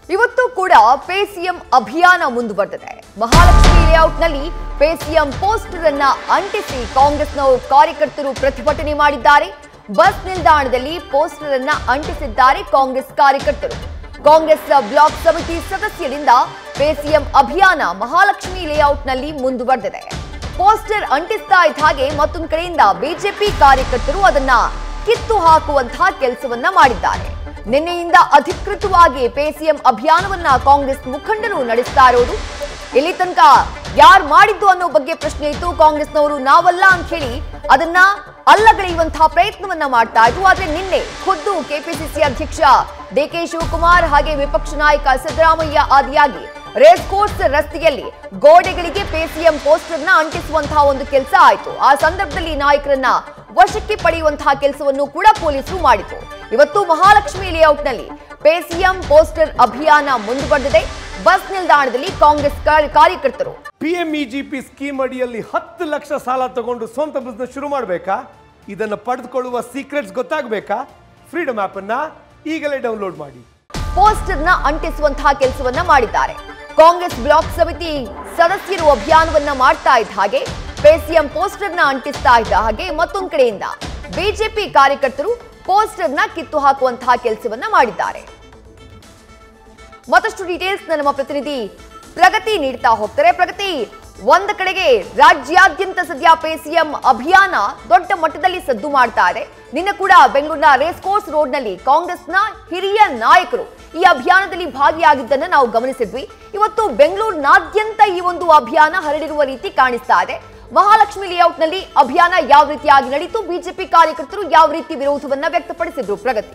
ಇವತ್ತು ಕೂಡ pay CM ಅಭಿಯಾನ ಮುಂದುವರೆದಿದೆ ಮಹಾಲಕ್ಷ್ಮಿ ಲೇಔಟ್ನಲ್ಲಿ ಪೇ ಸಿಎಂ ಪೋಸ್ಟರ್ ಅನ್ನ ಅಂಟಿಸಿ ಕಾಂಗ್ರೆಸ್ನವರು ಕಾರ್ಯಕರ್ತರು ಪ್ರತಿಭಟನೆ ಮಾಡಿದ್ದಾರೆ ಬಸ್ ನಿಲ್ದಾಣದಲ್ಲಿ ಪೋಸ್ಟರ್ ಅನ್ನ ಅಂಟಿಸಿದ್ದಾರೆ ಕಾಂಗ್ರೆಸ್ ಕಾರ್ಯಕರ್ತರು ಕಾಂಗ್ರೆಸ್ ಬ್ಲಾಕ್ ಸಮಿತಿ ಸದಸ್ಯರಿಂದ ಪೇ ಸಿಎಂ ಅಭಿಯಾನ ಮಹಾಲಕ್ಷ್ಮಿ ಲೇಔಟ್ನಲ್ಲಿ ಮುಂದುವರೆದಿದೆ ಪೋಸ್ಟರ್ ಅಂಟಿಸ್ತಾ ಇದ್ದ ಹಾಗೆ ಮತ್ತೊಂದು ಕಡೆಯಿಂದ ಬಿಜೆಪಿ ಕಾರ್ಯಕರ್ತರು ಅದನ್ನ ಕಿತ್ತು ಹಾಕುವಂತಹ ಕೆಲಸವನ್ನ ಮಾಡಿದ್ದಾರೆ ನಿನ್ನೆಯಿಂದ ಅಧಿಕೃತವಾಗಿ ಪೇಸಿಎಂ ಅಭಿಯಾನವನ್ನ ಕಾಂಗ್ರೆಸ್ ಮುಖಂಡರು ನಡೆಸ್ತಾ ಇರೋದು ಇಲ್ಲಿ ತನಕ ಯಾರು ಮಾಡಿದ್ದು ಅನ್ನೋ ಬಗ್ಗೆ ಪ್ರಶ್ನೆ ಇತ್ತು ಕಾಂಗ್ರೆಸ್ನವರು ನಾವಲ್ಲ ಅಂತ ಹೇಳಿ ಅದನ್ನ ಅಲ್ಲಗಳೆಯುವಂತಹ ಪ್ರಯತ್ನವನ್ನ ಮಾಡ್ತಾ ಇದ್ರು ಆದ್ರೆ ನಿನ್ನೆ ಖುದ್ದು ಕೆಪಿಸಿಸಿ ಅಧ್ಯಕ್ಷ ಡಿ ಕೆ ಶಿವಕುಮಾರ್ ಹಾಗೆ ವಿಪಕ್ಷ ನಾಯಕ ಸಿದ್ದರಾಮಯ್ಯ ಆದಿಯಾಗಿ ರೇಸ್ ಕೋರ್ಸ್ ರಸ್ತೆಯಲ್ಲಿ ಗೋಡೆಗಳಿಗೆ ಪೇಸಿಎಂ ಪೋಸ್ಟರ್ ನ ಅಂಟಿಸುವಂತಹ ಒಂದು ಕೆಲಸ ಆಯ್ತು ಆ ಸಂದರ್ಭದಲ್ಲಿ ನಾಯಕರನ್ನ ವಶಕ್ಕೆ ಪಡೆಯುವಂತಹ ಕೆಲಸವನ್ನು ಕೂಡ ಪೊಲೀಸರು ಮಾಡಿದ್ರು ಇವತ್ತು ಮಹಾಲಕ್ಷ್ಮಿ ಲೇಔಟ್ನಲ್ಲಿ ಪೇಸಿಎಂ ಪೋಸ್ಟರ್ ಅಭಿಯಾನ ಮುಂದುವರೆದಿದೆ ಬಸ್ ನಿಲ್ದಾಣದಲ್ಲಿ ಕಾಂಗ್ರೆಸ್ ಕಾರ್ಯ- ಕಾರ್ಯಕರ್ತರು ಪಿಎಂಇಜಿಪಿ ಸ್ಕೀಮ್ ಅಡಿಯಲ್ಲಿ ಹತ್ತು ಲಕ್ಷ ಸಾಲ ತಗೊಂಡು ಸ್ವಂತ ಬಿಸ್ನೆಸ್ ಶುರು ಮಾಡಬೇಕಾ ಇದನ್ನು ಪಡೆದುಕೊಳ್ಳುವ ಸೀಕ್ರೆಟ್ಸ್ ಗೊತ್ತಾಗಬೇಕಾ ಫ್ರೀಡಮ್ ಅನ್ನ ಈಗಲೇ ಡೌನ್ಲೋಡ್ ಮಾಡಿ ಪೋಸ್ಟರ್ ನ ಅಂಟಿಸುವಂತಹ ಕೆಲಸವನ್ನ ಮಾಡಿದ್ದಾರೆ ಕಾಂಗ್ರೆಸ್ ಬ್ಲಾಕ್ ಸಮಿತಿ ಸದಸ್ಯರು ಅಭಿಯಾನವನ್ನ ಮಾಡ್ತಾ ಇದ್ದ ಹಾಗೆ ಪೇಸಿಎಂ ಪೋಸ್ಟರ್ ನ ಅಂಟಿಸ್ತಾ ಇದ್ದ ಹಾಗೆ ಮತ್ತೊಂದು ಕಡೆಯಿಂದ ಬಿಜೆಪಿ ಕಾರ್ಯಕರ್ತರು ಪೋಸ್ಟರ್ ನ ಕಿತ್ತು ಹಾಕುವಂತಹ ಕೆಲಸವನ್ನ ಮಾಡಿದ್ದಾರೆ ಮತ್ತಷ್ಟು ಡೀಟೇಲ್ಸ್ ನಮ್ಮ ಪ್ರತಿನಿಧಿ ಪ್ರಗತಿ ನೀಡ್ತಾ ಹೋಗ್ತಾರೆ ಪ್ರಗತಿ ಒಂದ ಕಡೆಗೆ ರಾಜ್ಯಾದ್ಯಂತ ಸದ್ಯ ಪೇಸಿಎಂ ಅಭಿಯಾನ ದೊಡ್ಡ ಮಟ್ಟದಲ್ಲಿ ಸದ್ದು ಮಾಡ್ತಾ ಇದೆ ನಿನ್ನೆ ಕೂಡ ಬೆಂಗಳೂರಿನ ರೇಸ್ ಕೋರ್ಸ್ ರೋಡ್ನಲ್ಲಿ ಕಾಂಗ್ರೆಸ್ನ ಹಿರಿಯ ನಾಯಕರು ಈ ಅಭಿಯಾನದಲ್ಲಿ ಭಾಗಿಯಾಗಿದ್ದನ್ನ ನಾವು ಗಮನಿಸಿದ್ವಿ ಇವತ್ತು ಬೆಂಗಳೂರಿನಾದ್ಯಂತ ಈ ಒಂದು ಅಭಿಯಾನ ಹರಡಿರುವ ರೀತಿ ಕಾಣಿಸ್ತಾ ಇದೆ ಮಹಾಲಕ್ಷ್ಮಿ ಲೇಔಟ್ನಲ್ಲಿ ಅಭಿಯಾನ ಯಾವ ರೀತಿಯಾಗಿ ನಡೀತು ಬಿಜೆಪಿ ಕಾರ್ಯಕರ್ತರು ಯಾವ ರೀತಿ ವಿರೋಧವನ್ನ ವ್ಯಕ್ತಪಡಿಸಿದ್ರು ಪ್ರಗತಿ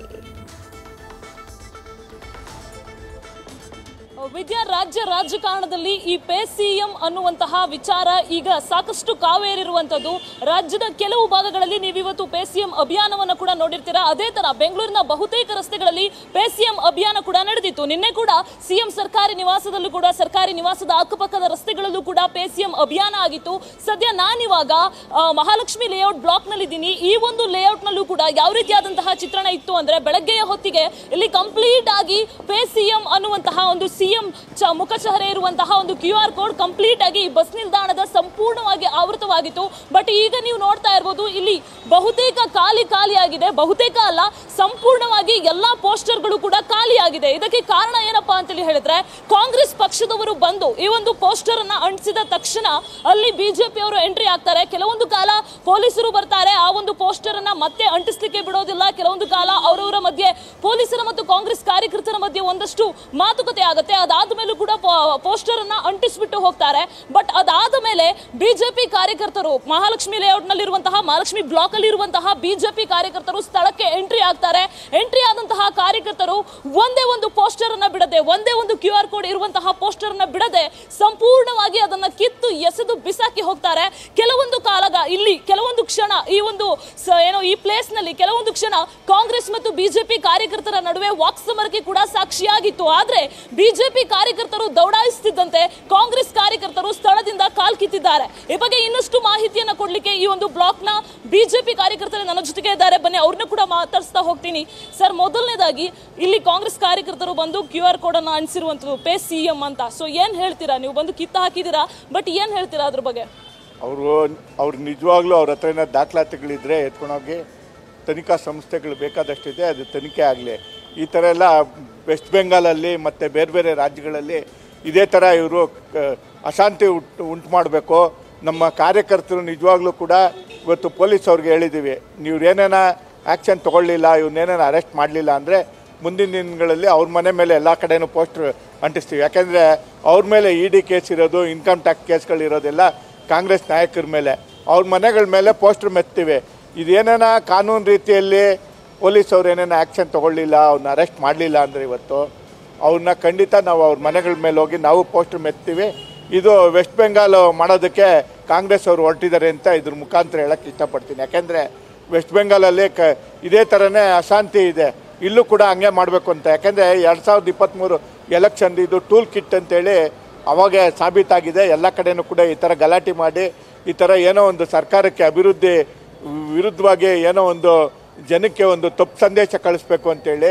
ವಿದ್ಯಾ ರಾಜ್ಯ ರಾಜಕಾರಣದಲ್ಲಿ ಈ ಪೇ ಸಿಎಂ ಅನ್ನುವಂತಹ ವಿಚಾರ ಈಗ ಸಾಕಷ್ಟು ಕಾವೇರಿರುವಂತದ್ದು ರಾಜ್ಯದ ಕೆಲವು ಭಾಗಗಳಲ್ಲಿ ನೀವು ಇವತ್ತು ಪೇ ಸಿಎಂ ಅಭಿಯಾನವನ್ನ ಕೂಡ ನೋಡಿರ್ತೀರಾ ಅದೇ ತರ ಬೆಂಗಳೂರಿನ ಬಹುತೇಕ ರಸ್ತೆಗಳಲ್ಲಿ ಪೇ ಸಿಎಂ ಅಭಿಯಾನ ಕೂಡ ನಡೆದಿತ್ತು ನಿನ್ನೆ ಕೂಡ ಸಿಎಂ ಸರ್ಕಾರಿ ನಿವಾಸದಲ್ಲೂ ಕೂಡ ಸರ್ಕಾರಿ ನಿವಾಸದ ಅಕ್ಕಪಕ್ಕದ ರಸ್ತೆಗಳಲ್ಲೂ ಕೂಡ ಪೇ ಸಿಎಂ ಅಭಿಯಾನ ಆಗಿತ್ತು ಸದ್ಯ ನಾನಿವಾಗ ಆ, ಮಹಾಲಕ್ಷ್ಮಿ ಲೇಔಟ್ ಬ್ಲಾಕ್ ನಲ್ಲಿದ್ದೀನಿ ಈ ಒಂದು ಲೇಔಟ್ ನಲ್ಲೂ ಕೂಡ ಯಾವ ರೀತಿಯಾದಂತಹ ಚಿತ್ರಣ ಇತ್ತು ಅಂದ್ರೆ ಬೆಳಗ್ಗೆಯ ಹೊತ್ತಿಗೆ ಇಲ್ಲಿ ಕಂಪ್ಲೀಟ್ ಆಗಿ ಪೇ ಸಿಎಂ ಅನ್ನುವಂತಹ ಒಂದು ಸಿಎಂ ಚ ಮುಖಚಹರೆ ಇರುವಂತಹ ಒಂದು ಕ್ಯೂ ಆರ್ ಕೋಡ್ ಕಂಪ್ಲೀಟ್ ಆಗಿ ಈ ಬಸ್ ನಿಲ್ದಾಣದ ಸಂಪೂರ್ಣವಾಗಿ ಆವೃತವಾಗಿತ್ತು ಬಟ್ ಈಗ ನೀವು ನೋಡ್ತಾ ಇರ್ಬೋದು ಇಲ್ಲಿ ಬಹುತೇಕ ಖಾಲಿ ಖಾಲಿ ಆಗಿದೆ ಬಹುತೇಕ ಅಲ್ಲ ಸಂಪೂರ್ಣವಾಗಿ ಎಲ್ಲಾ ಪೋಸ್ಟರ್ಗಳು ಕೂಡ ಖಾಲಿ ಆಗಿದೆ ಇದಕ್ಕೆ ಕಾರಣ ಏನಪ್ಪಾ ಅಂತೇಳಿ ಹೇಳಿದ್ರೆ ಕಾಂಗ್ರೆಸ್ ಪಕ್ಷದವರು ಬಂದು ಈ ಒಂದು ಪೋಸ್ಟರ್ ಅನ್ನ ಅಂಟಿಸಿದ ತಕ್ಷಣ ಅಲ್ಲಿ ಬಿಜೆಪಿ ಅವರು ಎಂಟ್ರಿ ಆಗ್ತಾರೆ ಕೆಲವೊಂದು ಕಾಲ ಪೊಲೀಸರು ಬರ್ತಾರೆ ಆ ಒಂದು ಪೋಸ್ಟರ್ ಅನ್ನ ಮತ್ತೆ ಅಂಟಿಸ್ಲಿಕ್ಕೆ ಬಿಡೋದಿಲ್ಲ ಕೆಲವೊಂದು ಕಾಲ ಅವರವರ ಮಧ್ಯೆ ಪೊಲೀಸರ ಮತ್ತು ಕಾಂಗ್ರೆಸ್ ಕಾರ್ಯಕರ್ತರ ಮಧ್ಯೆ ಒಂದಷ್ಟು ಮಾತುಕತೆ ಆಗುತ್ತೆ ಅದಾದ ಮೇಲೂ ಕೂಡ ಪೋಸ್ಟರ್ ಅನ್ನ ಅಂಟಿಸ್ಬಿಟ್ಟು ಹೋಗ್ತಾರೆ ಬಟ್ ಅದಾದ ಮೇಲೆ ಬಿಜೆಪಿ ಕಾರ್ಯಕರ್ತರು ಮಹಾಲಕ್ಷ್ಮಿ ಲೇಔಟ್ ನಲ್ಲಿರುವಂತಹ ಮಹಾಲಕ್ಷ್ಮಿ ಬ್ಲಾಕ್ ಅಲ್ಲಿ ಇರುವಂತಹ ಬಿಜೆಪಿ ಕಾರ್ಯಕರ್ತರು ಸ್ಥಳಕ್ಕೆ ಎಂಟ್ರಿ ಆಗ್ತಾರೆ ಎಂಟ್ರಿ ಆದಂತಹ ಕಾರ್ಯಕರ್ತರು ಒಂದೇ ಒಂದು ಪೋಸ್ಟರ್ ಅನ್ನ ಬಿಡದೆ ಒಂದೇ ಒಂದು ಕ್ಯೂ ಆರ್ ಕೋಡ್ ಇರುವಂತಹ ಪೋಸ್ಟರ್ ಅನ್ನ ಬಿಡದೆ ಸಂಪೂರ್ಣವಾಗಿ ಅದನ್ನ ಕಿತ್ತು ಎಸೆದು ಬಿಸಾಕಿ ಹೋಗ್ತಾರೆ ಕೆಲವೊಂದು ಕಾಲಗ ಇಲ್ಲಿ ಕೆಲವೊಂದು ಕ್ಷಣ ಈ ಒಂದು ಸ- ಏನೋ ಈ ಪ್ಲೇಸ್ ನಲ್ಲಿ ಕೆಲವೊಂದು ಕ್ಷಣ ಕಾಂಗ್ರೆಸ್ ಮತ್ತು ಬಿಜೆಪಿ ಕಾರ್ಯಕರ್ತರ ನಡುವೆ ವಾಕ್ಸಮರಕ್ಕೆ ಕೂಡ ಸಾಕ್ಷಿಯಾಗಿತ್ತು ಆದ್ರೆ ಬಿಜೆಪಿ ಕಾರ್ಯಕರ್ತರು ದೌಡಾಯಿಸುತ್ತಿದ್ದಂತೆ ಕಾಂಗ್ರೆಸ್ ಕಾರ್ಯಕರ್ತರು ಸ್ಥಳದಿಂದ ಕಾಲ್ ಕಿತ್ತಿದ್ದಾರೆ ಈ ಬಗ್ಗೆ ಇನ್ನಷ್ಟು ಮಾಹಿತಿಯನ್ನ ಕೊಡ್ಲಿಕ್ಕೆ ಈ ಒಂದು ಬ್ಲಾಕ್ ನ ಬಿಜೆಪಿ ಕಾರ್ಯಕರ್ತರು ನನ್ನ ಜೊತೆಗೆ ಇದ್ದಾರೆ ಬನ್ನಿ ಅವ್ರನ್ನ ಕೂಡ ಮಾತಾಡಿಸ್ತಾ ಹೋಗ್ತೀನಿ ಸರ್ ಮೊದಲನೇದಾಗಿ ಇಲ್ಲಿ ಕಾಂಗ್ರೆಸ್ ಕಾರ್ಯಕರ್ತರು ಬಂದು ಕ್ಯೂ ಆರ್ ಕೋಡ್ ಅನ್ನ ಅಣಿಸಿರುವಂತದ್ದು ಪೇ ಸಿಎಂ ಅಂತ ಸೊ ಏನ್ ಹೇಳ್ತೀರಾ ನೀವು ಬಂದು ಕಿತ್ತ ಹಾಕಿದ್ದೀರಾ ಬಟ್ ಏನ್ ಹೇಳ್ತೀರಾ ಅದ್ರ ಬಗ್ಗೆ ಅವರು ಅವ್ರು ನಿಜವಾಗ್ಲೂ ಅವ್ರ ಹತ್ರ ಏನೋ ದಾಖಲಾತಿಗಳಿದ್ರೆ ಎತ್ಕೊಂಡೋಗಿ ತನಿಖಾ ಸಂಸ್ಥೆಗಳು ಬೇಕಾದಷ್ಟಿದೆ ಅದು ತನಿಖೆ ಆಗಲಿ ಈ ಥರ ಎಲ್ಲ ವೆಸ್ಟ್ ಬೆಂಗಾಲಲ್ಲಿ ಮತ್ತು ಬೇರೆ ಬೇರೆ ರಾಜ್ಯಗಳಲ್ಲಿ ಇದೇ ಥರ ಇವರು ಅಶಾಂತಿ ಉಂಟು ಉಂಟು ಮಾಡಬೇಕು ನಮ್ಮ ಕಾರ್ಯಕರ್ತರು ನಿಜವಾಗ್ಲೂ ಕೂಡ ಇವತ್ತು ಪೊಲೀಸ್ ಅವ್ರಿಗೆ ಹೇಳಿದ್ದೀವಿ ನೀವು ಏನೇನ ಆ್ಯಕ್ಷನ್ ತೊಗೊಳ್ಳಿಲ್ಲ ಇವ್ನೇನೇನ ಅರೆಸ್ಟ್ ಮಾಡಲಿಲ್ಲ ಅಂದರೆ ಮುಂದಿನ ದಿನಗಳಲ್ಲಿ ಅವ್ರ ಮನೆ ಮೇಲೆ ಎಲ್ಲ ಕಡೆನೂ ಪೋಸ್ಟರ್ ಅಂಟಿಸ್ತೀವಿ ಯಾಕೆಂದರೆ ಅವ್ರ ಮೇಲೆ ಇ ಡಿ ಕೇಸ್ ಇರೋದು ಇನ್ಕಮ್ ಟ್ಯಾಕ್ಸ್ ಕೇಸ್ಗಳಿರೋದೆಲ್ಲ ಕಾಂಗ್ರೆಸ್ ನಾಯಕರ ಮೇಲೆ ಅವ್ರ ಮನೆಗಳ ಮೇಲೆ ಪೋಸ್ಟರ್ ಮೆತ್ತೀವಿ ಇದೇನೇನ ಕಾನೂನು ರೀತಿಯಲ್ಲಿ ಪೊಲೀಸ್ ಅವ್ರು ಏನೇನೋ ಆ್ಯಕ್ಷನ್ ತೊಗೊಳ್ಳಿಲ್ಲ ಅವ್ರನ್ನ ಅರೆಸ್ಟ್ ಮಾಡಲಿಲ್ಲ ಅಂದರೆ ಇವತ್ತು ಅವ್ರನ್ನ ಖಂಡಿತ ನಾವು ಅವ್ರ ಮನೆಗಳ ಮೇಲೆ ಹೋಗಿ ನಾವು ಪೋಸ್ಟರ್ ಮೆತ್ತೀವಿ ಇದು ವೆಸ್ಟ್ ಬೆಂಗಾಲ್ ಮಾಡೋದಕ್ಕೆ ಕಾಂಗ್ರೆಸ್ ಅವರು ಹೊರಟಿದ್ದಾರೆ ಅಂತ ಇದ್ರ ಮುಖಾಂತರ ಹೇಳಕ್ಕೆ ಇಷ್ಟಪಡ್ತೀನಿ ಯಾಕೆಂದರೆ ವೆಸ್ಟ್ ಬೆಂಗಾಲಲ್ಲಿ ಕ ಇದೇ ಥರನೇ ಅಶಾಂತಿ ಇದೆ ಇಲ್ಲೂ ಕೂಡ ಹಂಗೆ ಮಾಡಬೇಕು ಅಂತ ಯಾಕೆಂದರೆ ಎರಡು ಸಾವಿರದ ಇಪ್ಪತ್ತ್ಮೂರು ಎಲೆಕ್ಷನ್ ಇದು ಟೂಲ್ ಕಿಟ್ ಅಂತೇಳಿ ಅವಾಗ ಸಾಬೀತಾಗಿದೆ ಎಲ್ಲ ಕಡೆನೂ ಕೂಡ ಈ ಥರ ಗಲಾಟೆ ಮಾಡಿ ಈ ಥರ ಏನೋ ಒಂದು ಸರ್ಕಾರಕ್ಕೆ ಅಭಿವೃದ್ಧಿ ವಿರುದ್ಧವಾಗಿ ಏನೋ ಒಂದು ಜನಕ್ಕೆ ಒಂದು ತಪ್ಪು ಸಂದೇಶ ಕಳಿಸ್ಬೇಕು ಅಂತೇಳಿ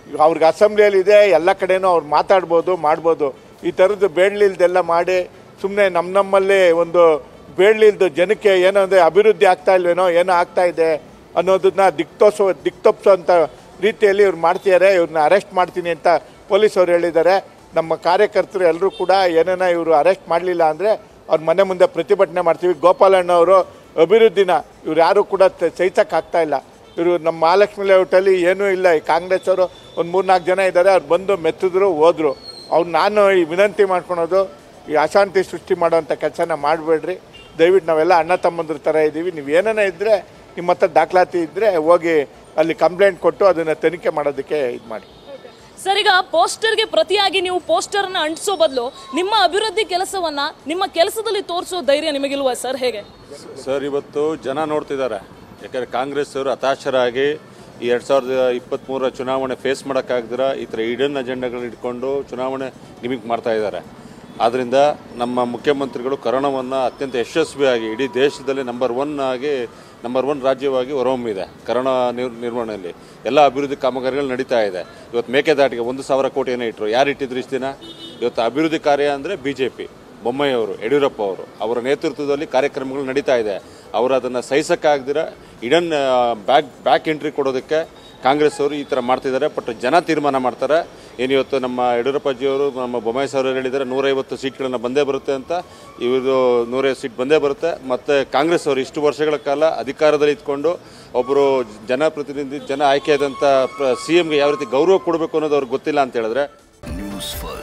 ಈಗ ಅವ್ರಿಗೆ ಅಸೆಂಬ್ಲಿಯಲ್ಲಿ ಇದೆ ಎಲ್ಲ ಕಡೆನೂ ಅವ್ರು ಮಾತಾಡ್ಬೋದು ಮಾಡ್ಬೋದು ಈ ಥರದ್ದು ಬೇಡ್ಲಿಲ್ದೆಲ್ಲ ಮಾಡಿ ಸುಮ್ಮನೆ ನಮ್ಮ ನಮ್ಮಲ್ಲೇ ಒಂದು ಬೇಡ್ಲಿಲ್ದು ಜನಕ್ಕೆ ಏನೋ ಅಂದರೆ ಅಭಿವೃದ್ಧಿ ಆಗ್ತಾ ಇಲ್ವೇನೋ ಏನೋ ಆಗ್ತಾ ಇದೆ ಅನ್ನೋದನ್ನ ದಿಕ್ತೋಸೋ ದಿಕ್ತೊಪ್ಸೋಂಥ ರೀತಿಯಲ್ಲಿ ಇವ್ರು ಮಾಡ್ತಿದ್ದಾರೆ ಇವ್ರನ್ನ ಅರೆಸ್ಟ್ ಮಾಡ್ತೀನಿ ಅಂತ ಪೊಲೀಸವ್ರು ಹೇಳಿದ್ದಾರೆ ನಮ್ಮ ಕಾರ್ಯಕರ್ತರು ಎಲ್ಲರೂ ಕೂಡ ಏನೇನ ಇವರು ಅರೆಸ್ಟ್ ಮಾಡಲಿಲ್ಲ ಅಂದರೆ ಅವ್ರ ಮನೆ ಮುಂದೆ ಪ್ರತಿಭಟನೆ ಮಾಡ್ತೀವಿ ಗೋಪಾಲಣ್ಣವರು ಅಭಿವೃದ್ಧಿನ ಇವ್ರು ಯಾರು ಕೂಡ ಸಹಿಸಕ್ಕಾಗ್ತಾ ಇಲ್ಲ ಇವರು ನಮ್ಮ ಮಹಾಲಕ್ಷ್ಮಿ ಲೇಔಟಲ್ಲಿ ಏನೂ ಇಲ್ಲ ಈ ಕಾಂಗ್ರೆಸ್ ಅವರು ಒಂದು ಮೂರ್ನಾಲ್ಕು ಜನ ಇದ್ದಾರೆ ಅವ್ರು ಬಂದು ಮೆತ್ತಿದ್ರು ಹೋದ್ರು ಅವ್ರು ನಾನು ಈ ವಿನಂತಿ ಮಾಡ್ಕೊಳೋದು ಈ ಅಶಾಂತಿ ಸೃಷ್ಟಿ ಮಾಡೋವಂಥ ಕೆಲಸನ ಮಾಡಬೇಡ್ರಿ ದಯವಿಟ್ಟು ನಾವೆಲ್ಲ ಅಣ್ಣ ತಮ್ಮಂದ್ರ ಥರ ಇದ್ದೀವಿ ನೀವು ಏನೇನ ಇದ್ದರೆ ನಿಮ್ಮ ಹತ್ರ ದಾಖಲಾತಿ ಇದ್ದರೆ ಹೋಗಿ ಅಲ್ಲಿ ಕಂಪ್ಲೇಂಟ್ ಕೊಟ್ಟು ಅದನ್ನು ತನಿಖೆ ಮಾಡೋದಕ್ಕೆ ಇದು ಮಾಡಿ ಸರ್ ಈಗ ಪೋಸ್ಟರ್ಗೆ ಪ್ರತಿಯಾಗಿ ನೀವು ಪೋಸ್ಟರ್ನ ಅಂಟಿಸೋ ಬದಲು ನಿಮ್ಮ ಅಭಿವೃದ್ಧಿ ಕೆಲಸವನ್ನ ನಿಮ್ಮ ಕೆಲಸದಲ್ಲಿ ತೋರಿಸೋ ಧೈರ್ಯ ನಿಮಗಿಲ್ವಾ ಸರ್ ಹೇಗೆ ಸರ್ ಇವತ್ತು ಜನ ನೋಡ್ತಿದ್ದಾರೆ ಯಾಕಂದರೆ ಕಾಂಗ್ರೆಸ್ ಅವರು ಹತಾಶರಾಗಿ ಈ ಎರಡು ಸಾವಿರದ ಇಪ್ಪತ್ತ್ಮೂರರ ಚುನಾವಣೆ ಫೇಸ್ ಮಾಡೋಕ್ಕಾಗ್ದಿರ ಈ ಥರ ಇಡನ್ ಅಜೆಂಡಗಳನ್ನ ಇಟ್ಕೊಂಡು ಚುನಾವಣೆ ನಿಮಗೆ ಮಾಡ್ತಾ ಇದ್ದಾರೆ ಆದ್ದರಿಂದ ನಮ್ಮ ಮುಖ್ಯಮಂತ್ರಿಗಳು ಕರೋನಾವನ್ನು ಅತ್ಯಂತ ಯಶಸ್ವಿಯಾಗಿ ಇಡೀ ದೇಶದಲ್ಲಿ ನಂಬರ್ ಒನ್ ಆಗಿ ನಂಬರ್ ಒನ್ ರಾಜ್ಯವಾಗಿ ಹೊರಹೊಮ್ಮಿದೆ ಕರೋನಾ ನಿರ್ ನಿರ್ವಹಣೆಯಲ್ಲಿ ಎಲ್ಲ ಅಭಿವೃದ್ಧಿ ಕಾಮಗಾರಿಗಳು ನಡೀತಾ ಇದೆ ಇವತ್ತು ಮೇಕೆದಾಟಿಗೆ ಒಂದು ಸಾವಿರ ಕೋಟಿಯನ್ನು ಇಟ್ಟರು ಯಾರು ಇಟ್ಟಿದ್ರು ಇಷ್ಟು ದಿನ ಇವತ್ತು ಅಭಿವೃದ್ಧಿ ಕಾರ್ಯ ಅಂದರೆ ಬಿ ಜೆ ಪಿ ಬೊಮ್ಮಾಯಿ ಅವರು ಯಡಿಯೂರಪ್ಪ ಅವರು ಅವರ ನೇತೃತ್ವದಲ್ಲಿ ಕಾರ್ಯಕ್ರಮಗಳು ನಡೀತಾ ಇದೆ ಅವರು ಅದನ್ನು ಸಹಿಸಕ್ಕಾಗ್ದಿರ ಇಡನ್ ಬ್ಯಾಕ್ ಬ್ಯಾಕ್ ಎಂಟ್ರಿ ಕೊಡೋದಕ್ಕೆ ಕಾಂಗ್ರೆಸ್ ಅವರು ಈ ಥರ ಮಾಡ್ತಿದ್ದಾರೆ ಬಟ್ ಜನ ತೀರ್ಮಾನ ಮಾಡ್ತಾರೆ ಏನು ಇವತ್ತು ನಮ್ಮ ಯಡಿಯೂರಪ್ಪಜಿಯವರು ನಮ್ಮ ಬೊಮ್ಮಾಯಿ ಸರ್ ಹೇಳಿದ್ದಾರೆ ನೂರೈವತ್ತು ಸೀಟ್ಗಳನ್ನ ಬಂದೇ ಬರುತ್ತೆ ಅಂತ ಇವರು ನೂರೈವತ್ತು ಸೀಟ್ ಬಂದೇ ಬರುತ್ತೆ ಮತ್ತು ಕಾಂಗ್ರೆಸ್ ಅವರು ಇಷ್ಟು ವರ್ಷಗಳ ಕಾಲ ಅಧಿಕಾರದಲ್ಲಿ ಇದ್ಕೊಂಡು ಒಬ್ಬರು ಜನಪ್ರತಿನಿಧಿ ಜನ ಆಯ್ಕೆಯಾದಂಥ ಸಿ ಎಮ್ಗೆ ಯಾವ ರೀತಿ ಗೌರವ ಕೊಡಬೇಕು ಅನ್ನೋದು ಅವ್ರಿಗೆ ಗೊತ್ತಿಲ್ಲ ಅಂತ ಹೇಳಿದ್ರೆ ನ್ಯೂಸ್ ಫಸ್ಟ್